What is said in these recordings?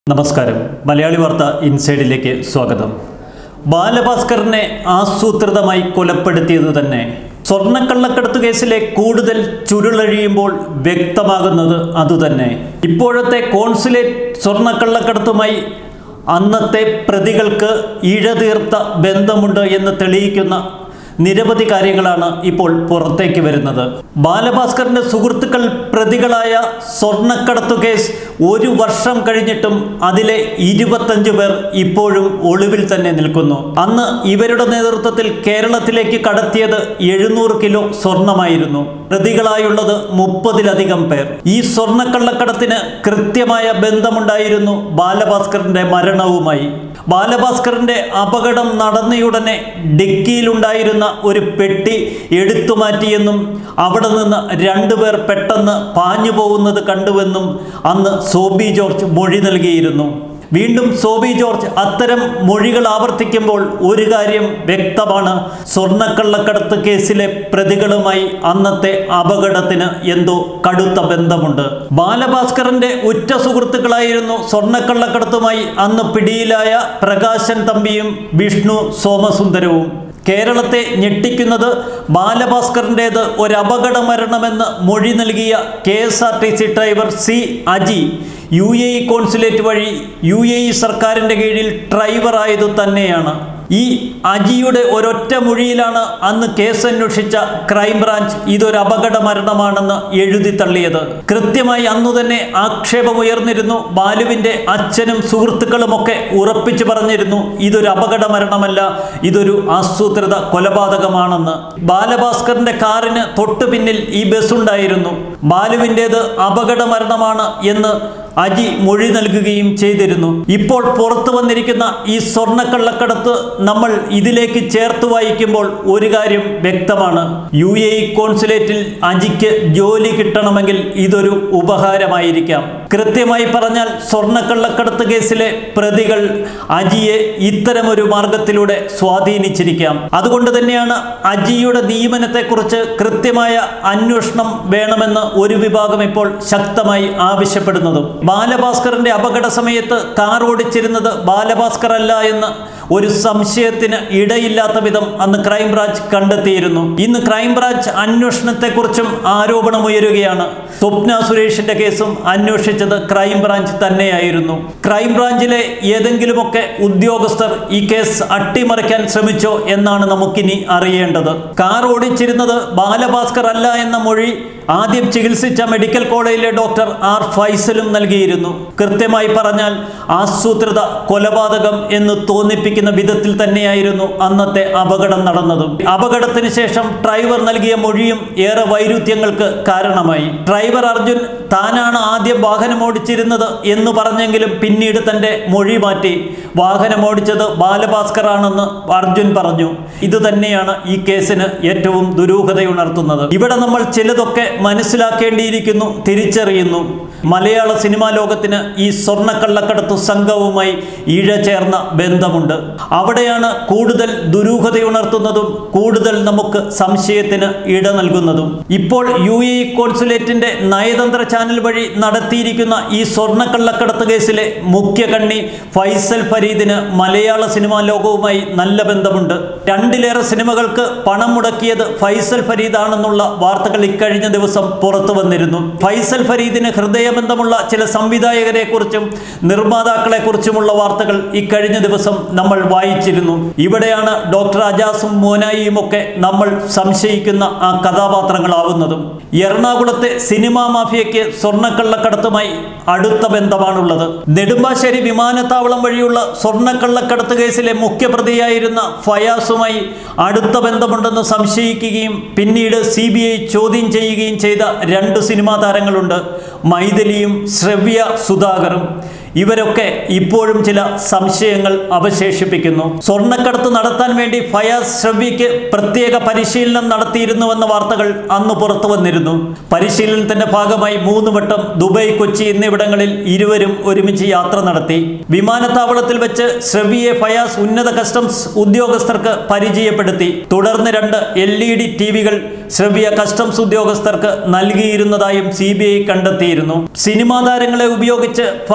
നമസ്കാരം മലയാളി വാർത്ത ഇൻസൈഡിലേക്ക് സ്വാഗതം ബാലഭാസ്കറിനെ ആസൂത്രിതമായി കൊലപ്പെടുത്തിയത് തന്നെ സ്വർണ്ണക്കള്ളക്കടത്ത് കേസിലെ കൂടുതൽ ചുരുളഴിയുമ്പോൾ വ്യക്തമാകുന്നത് അതുതന്നെ ഇപ്പോഴത്തെ കോൺസുലേറ്റ് സ്വർണ്ണക്കള്ളക്കടത്തുമായി അന്നത്തെ പ്രതികൾക്ക് ഇഴതീർത്ത ബന്ധമുണ്ട് എന്ന് തെളിയിക്കുന്ന നിരവധി കാര്യങ്ങളാണ് ഇപ്പോൾ പുറത്തേക്ക് വരുന്നത് ബാലഭാസ്കറിന്റെ സുഹൃത്തുക്കൾ പ്രതികളായ സ്വർണ്ണക്കടത്തു കേസ് ഒരു വർഷം കഴിഞ്ഞിട്ടും അതിലെ ഇരുപത്തഞ്ച് പേർ ഇപ്പോഴും ഒളിവിൽ തന്നെ നിൽക്കുന്നു അന്ന് ഇവരുടെ നേതൃത്വത്തിൽ കേരളത്തിലേക്ക് കടത്തിയത് എഴുന്നൂറ് കിലോ സ്വർണമായിരുന്നു പ്രതികളായുള്ളത് മുപ്പതിലധികം പേർ ഈ സ്വർണ്ണക്കള്ളക്കടത്തിന് കൃത്യമായ ബന്ധമുണ്ടായിരുന്നു ബാലഭാസ്കറിന്റെ മരണവുമായി ബാലഭാസ്കറിന്റെ അപകടം നടന്നയുടനെ ഡിക്കിയിലുണ്ടായിരുന്ന ഒരു പെട്ടി എടുത്തു മാറ്റിയെന്നും അവിടെ നിന്ന് രണ്ടുപേർ പെട്ടെന്ന് പാഞ്ഞു പോകുന്നത് കണ്ടുവെന്നും അന്ന് സോബി ജോർജ് മൊഴി നൽകിയിരുന്നു വീണ്ടും സോബി ജോർജ് അത്തരം മൊഴികൾ ആവർത്തിക്കുമ്പോൾ ഒരു കാര്യം വ്യക്തമാണ് സ്വർണ്ണക്കള്ളക്കടത്ത് കേസിലെ പ്രതികളുമായി അന്നത്തെ അപകടത്തിന് എന്തോ കടുത്ത ബന്ധമുണ്ട് ബാലഭാസ്കറിന്റെ ഉറ്റ സുഹൃത്തുക്കളായിരുന്നു സ്വർണ്ണക്കള്ളക്കടത്തുമായി അന്ന് പിടിയിലായ പ്രകാശൻ തമ്പിയും വിഷ്ണു സോമസുന്ദരവും കേരളത്തെ ഞെട്ടിക്കുന്നത് ബാലഭാസ്കറിൻ്റേത് ഒരു അപകട മരണമെന്ന് മൊഴി നൽകിയ K S R T C driver C Aji U A E consulate വഴി യു എ ഇ സർക്കാരിൻ്റെ കീഴിൽ ഡ്രൈവറായതു തന്നെയാണ് ഈ അജിയുടെ ഒരൊറ്റ മൊഴിയിലാണ് അന്ന് കേസ് അന്വേഷിച്ച ക്രൈംബ്രാഞ്ച് ഇതൊരു അപകട മരണമാണെന്ന് എഴുതി തള്ളിയത് കൃത്യമായി അന്നു തന്നെ ആക്ഷേപമുയർന്നിരുന്നു ബാലുവിൻ്റെ അച്ഛനും സുഹൃത്തുക്കളുമൊക്കെ ഉറപ്പിച്ചു പറഞ്ഞിരുന്നു ഇതൊരു അപകട മരണമല്ല ഇതൊരു ആസൂത്രിത കൊലപാതകമാണെന്ന് ബാലഭാസ്കറിന്റെ കാറിന് തൊട്ടു പിന്നിൽ ഈ ബസ് ഉണ്ടായിരുന്നു ബാലുവിൻ്റേത് അപകട മരണമാണ് എന്ന് അജി മൊഴി നൽകുകയും ചെയ്തിരുന്നു ഇപ്പോൾ പുറത്തു വന്നിരിക്കുന്ന ഈ സ്വർണ്ണക്കള്ളക്കടത്ത് നമ്മൾ ഇതിലേക്ക് ചേർത്ത് വായിക്കുമ്പോൾ ഒരു കാര്യം വ്യക്തമാണ് യു എ ഇ കോൺസുലേറ്റിൽ അജിക്ക് ജോലി കിട്ടണമെങ്കിൽ ഇതൊരു ഉപഹാരമായിരിക്കാം കൃത്യമായി പറഞ്ഞാൽ സ്വർണ്ണക്കള്ളക്കടത്ത് കേസിലെ പ്രതികൾ അജിയെ ഇത്തരമൊരു മാർഗത്തിലൂടെ സ്വാധീനിച്ചിരിക്കാം അതുകൊണ്ട് തന്നെയാണ് അജിയുടെ നിയമനത്തെക്കുറിച്ച് കൃത്യമായ അന്വേഷണം വേണമെന്ന് ഒരു വിഭാഗം ഇപ്പോൾ ശക്തമായി ആവശ്യപ്പെടുന്നതും ബാലഭാസ്കറിന്റെ അപകട സമയത്ത് കാർ ഓടിച്ചിരുന്നത് ബാലഭാസ്കർ അല്ല എന്ന് ഒരു സംശയത്തിന് ഇടയില്ലാത്ത വിധം അന്ന് ക്രൈംബ്രാഞ്ച് കണ്ടെത്തിയിരുന്നു ഇന്ന് ക്രൈംബ്രാഞ്ച് അന്വേഷണത്തെക്കുറിച്ചും ആരോപണമുയരുകയാണ് സ്വപ്ന സുരേഷിന്റെ കേസും അന്വേഷിച്ചത് ക്രൈംബ്രാഞ്ച് തന്നെയായിരുന്നു ക്രൈംബ്രാഞ്ചിലെ ഏതെങ്കിലുമൊക്കെ ഉദ്യോഗസ്ഥർ ഈ കേസ് അട്ടിമറിക്കാൻ ശ്രമിച്ചോ എന്നാണ് നമുക്കിനി അറിയേണ്ടത് കാർ ഓടിച്ചിരുന്നത് ബാലഭാസ്കർ അല്ല എന്ന മൊഴി ആദ്യം ചികിത്സിച്ച മെഡിക്കൽ കോളേജിലെ ഡോക്ടർ ആർ ഫൈസലും നൽകിയിരുന്നു കൃത്യമായി പറഞ്ഞാൽ ആസൂത്രിത കൊലപാതകം എന്ന് തോന്നിപ്പിക്കുന്ന വിധത്തിൽ തന്നെയായിരുന്നു അന്നത്തെ അപകടം നടന്നതും അപകടത്തിന് ശേഷം ഡ്രൈവർ നൽകിയ മൊഴിയും ഏറെ വൈരുദ്ധ്യങ്ങൾക്ക് കാരണമായി ഡ്രൈവർ അർജുൻ താനാണ് ആദ്യം വാഹനം ഓടിച്ചിരുന്നത് എന്ന് പറഞ്ഞെങ്കിലും പിന്നീട് തന്റെ മൊഴി മാറ്റി വാഹനം ഓടിച്ചത് ബാലഭാസ്കർ ആണെന്ന് അർജുൻ പറഞ്ഞു ഇത് തന്നെയാണ് ഈ കേസിന് ഏറ്റവും ദുരൂഹതയുണർത്തുന്നത് ഇവിടെ നമ്മൾ ചിലതൊക്കെ മനസ്സിലാക്കേണ്ടിയിരിക്കുന്നു തിരിച്ചറിയുന്നു മലയാള സിനിമാ ലോകത്തിന് ഈ സ്വർണ്ണക്കള്ളക്കടത്തു സംഘവുമായി ഇഴ ചേർന്ന ബന്ധമുണ്ട് അവിടെയാണ് കൂടുതൽ ദുരൂഹതയുണർത്തുന്നതും കൂടുതൽ നമുക്ക് സംശയത്തിന് ഇട നൽകുന്നതും ഇപ്പോൾ യു എ ഇ കോൺസുലേറ്റിന്റെ നയതന്ത്ര ചാനൽ വഴി നടത്തിയിരിക്കുന്ന ഈ സ്വർണ്ണക്കള്ളക്കടത്ത് കേസിലെ മുഖ്യ കണ്ണി ഫൈസൽ ഫരീദിന് മലയാള സിനിമാ ലോകവുമായി നല്ല ബന്ധമുണ്ട് രണ്ടിലേറെ സിനിമകൾക്ക് പണം മുടക്കിയത് ഫൈസൽ ഫരീദാണെന്നുള്ള വാർത്തകൾ ഇക്കഴിഞ്ഞ ദിവസം പുറത്തു വന്നിരുന്നു ഫൈസൽ ഫരീദിന് ഹൃദയബന്ധമുള്ള ചില സംവിധായകരെ കുറിച്ചും നിർമ്മാതാക്കളെ കുറിച്ചുമുള്ള വാർത്തകൾ ഇക്കഴിഞ്ഞ ദിവസം നമ്മൾ വായിച്ചിരുന്നു ഇവിടെയാണ് ഡോക്ടർ അജാസും മോനായിയും ഒക്കെ നമ്മൾ സംശയിക്കുന്ന ആ കഥാപാത്രങ്ങളാവുന്നതും എറണാകുളത്തെ സിനിമാ മാഫിയയ്ക്ക് സ്വർണ്ണക്കള്ളക്കടത്തുമായി അടുത്ത ബന്ധമാണുള്ളത് നെടുമ്പാശ്ശേരി വിമാനത്താവളം വഴിയുള്ള സ്വർണ്ണക്കള്ളക്കടത്ത് കേസിലെ മുഖ്യപ്രതിയായിരുന്ന ഫയാസുമായി അടുത്ത ബന്ധമുണ്ടെന്ന് സംശയിക്കുകയും പിന്നീട് സി ബി ഐ ചോദ്യം ചെയ്യുകയും ചെയ്ത രണ്ട് സിനിമാ താരങ്ങളുണ്ട് മൈഥിലിയും ശ്രവ്യ സുധാകറും ഇവരൊക്കെ ഇപ്പോഴും ചില സംശയങ്ങൾ അവശേഷിപ്പിക്കുന്നു സ്വർണ്ണക്കടത്ത് നടത്താൻ വേണ്ടി ഫയാസ് ശ്രവ്യയ്ക്ക് പ്രത്യേക പരിശീലനം നടത്തിയിരുന്നുവെന്ന വാർത്തകൾ അന്ന് പുറത്തു വന്നിരുന്നു പരിശീലനത്തിന്റെ ഭാഗമായി മൂന്ന് വട്ടം ദുബായ് കൊച്ചി എന്നിവിടങ്ങളിൽ ഇരുവരും ഒരുമിച്ച് യാത്ര നടത്തി വിമാനത്താവളത്തിൽ വെച്ച് ശ്രവ്യയെ ഫയാസ് ഉന്നത കസ്റ്റംസ് ഉദ്യോഗസ്ഥർക്ക് പരിചയപ്പെടുത്തി തുടർന്ന് രണ്ട് എൽ ഇ ഡി ടി വികൾ ശ്രവ്യ കസ്റ്റംസ് ഉദ്യോഗസ്ഥർക്ക് നൽകിയിരുന്നതായും സി ബി ഐ കണ്ടെത്തിയിരുന്നു സിനിമാ താരങ്ങളെ ഉപയോഗിച്ച് ഫയാസ്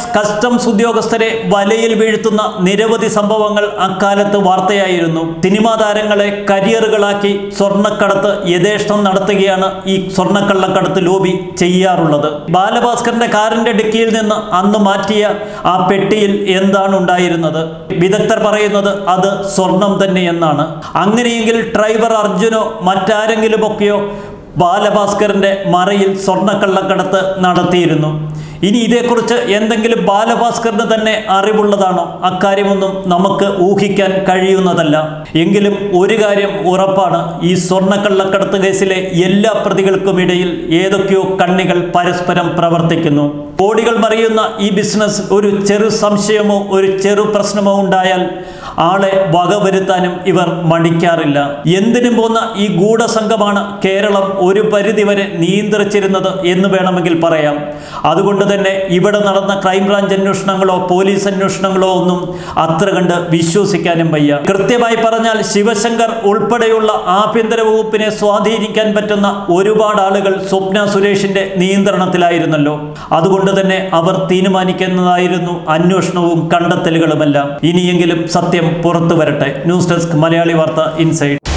കസ്റ്റംസ് ഉദ്യോഗസ്ഥരെ വലയിൽ വീഴ്ത്തുന്ന നിരവധി സംഭവങ്ങൾ അക്കാലത്ത് വാർത്തയായിരുന്നു സിനിമാ താരങ്ങളെ കരിയറുകളാക്കി സ്വർണ്ണക്കടത്ത് യഥേഷ്ടം നടത്തുകയാണ് ഈ സ്വർണ്ണക്കള്ളക്കടത്ത് ലോബി ചെയ്യാറുള്ളത് ബാലഭാസ്കറിന്റെ കാറിന്റെ ഡിക്കിയിൽ നിന്ന് അന്ന് മാറ്റിയ ആ പെട്ടിയിൽ എന്താണ് ഉണ്ടായിരുന്നത് വിദഗ്ധർ പറയുന്നത് അത് സ്വർണം തന്നെ എന്നാണ് അങ്ങനെയെങ്കിൽ ഡ്രൈവർ അർജുനോ മറ്റാരെങ്കിലുമൊക്കെയോ ബാലഭാസ്കറിന്റെ മറയിൽ സ്വർണ്ണക്കള്ളക്കടത്ത് നടത്തിയിരുന്നു ഇനി ഇതേക്കുറിച്ച് എന്തെങ്കിലും ബാലഭാസ്കറിന് തന്നെ അറിവുള്ളതാണോ അക്കാര്യമൊന്നും നമുക്ക് ഊഹിക്കാൻ കഴിയുന്നതല്ല എങ്കിലും ഒരു കാര്യം ഉറപ്പാണ് ഈ സ്വർണ്ണക്കള്ളക്കടത്ത് കേസിലെ എല്ലാ പ്രതികൾക്കുമിടയിൽ ഏതൊക്കെയോ കണ്ണികൾ പരസ്പരം പ്രവർത്തിക്കുന്നു കോടികൾ മറിയുന്ന ഈ ബിസിനസ് ഒരു ചെറു സംശയമോ ഒരു ചെറു പ്രശ്നമോ ഉണ്ടായാൽ ആളെ വകവരുത്താനും ഇവർ മടിക്കാറില്ല എന്തിനും പോന്ന ഈ ഗൂഢസംഘമാണ് കേരളം ഒരു പരിധിവരെ നിയന്ത്രിച്ചിരുന്നത് എന്ന് വേണമെങ്കിൽ പറയാം അതുകൊണ്ട് തന്നെ ഇവിടെ നടന്ന ക്രൈംബ്രാഞ്ച് അന്വേഷണങ്ങളോ പോലീസ് അന്വേഷണങ്ങളോ ഒന്നും അത്ര കണ്ട് വിശ്വസിക്കാനും വയ്യ കൃത്യമായി പറഞ്ഞാൽ ശിവശങ്കർ ഉൾപ്പെടെയുള്ള ആഭ്യന്തര വകുപ്പിനെ സ്വാധീനിക്കാൻ പറ്റുന്ന ഒരുപാട് ആളുകൾ സ്വപ്ന സുരേഷിന്റെ നിയന്ത്രണത്തിലായിരുന്നല്ലോ അതുകൊണ്ട് തന്നെ അവർ തീരുമാനിക്കുന്നതായിരുന്നു അന്വേഷണവും കണ്ടെത്തലുകളുമെല്ലാം ഇനിയെങ്കിലും സത്യം പുറത്തു വരട്ടെ ന്യൂസ് ഡെസ്ക് മലയാളി വാർത്ത ഇൻസൈഡ്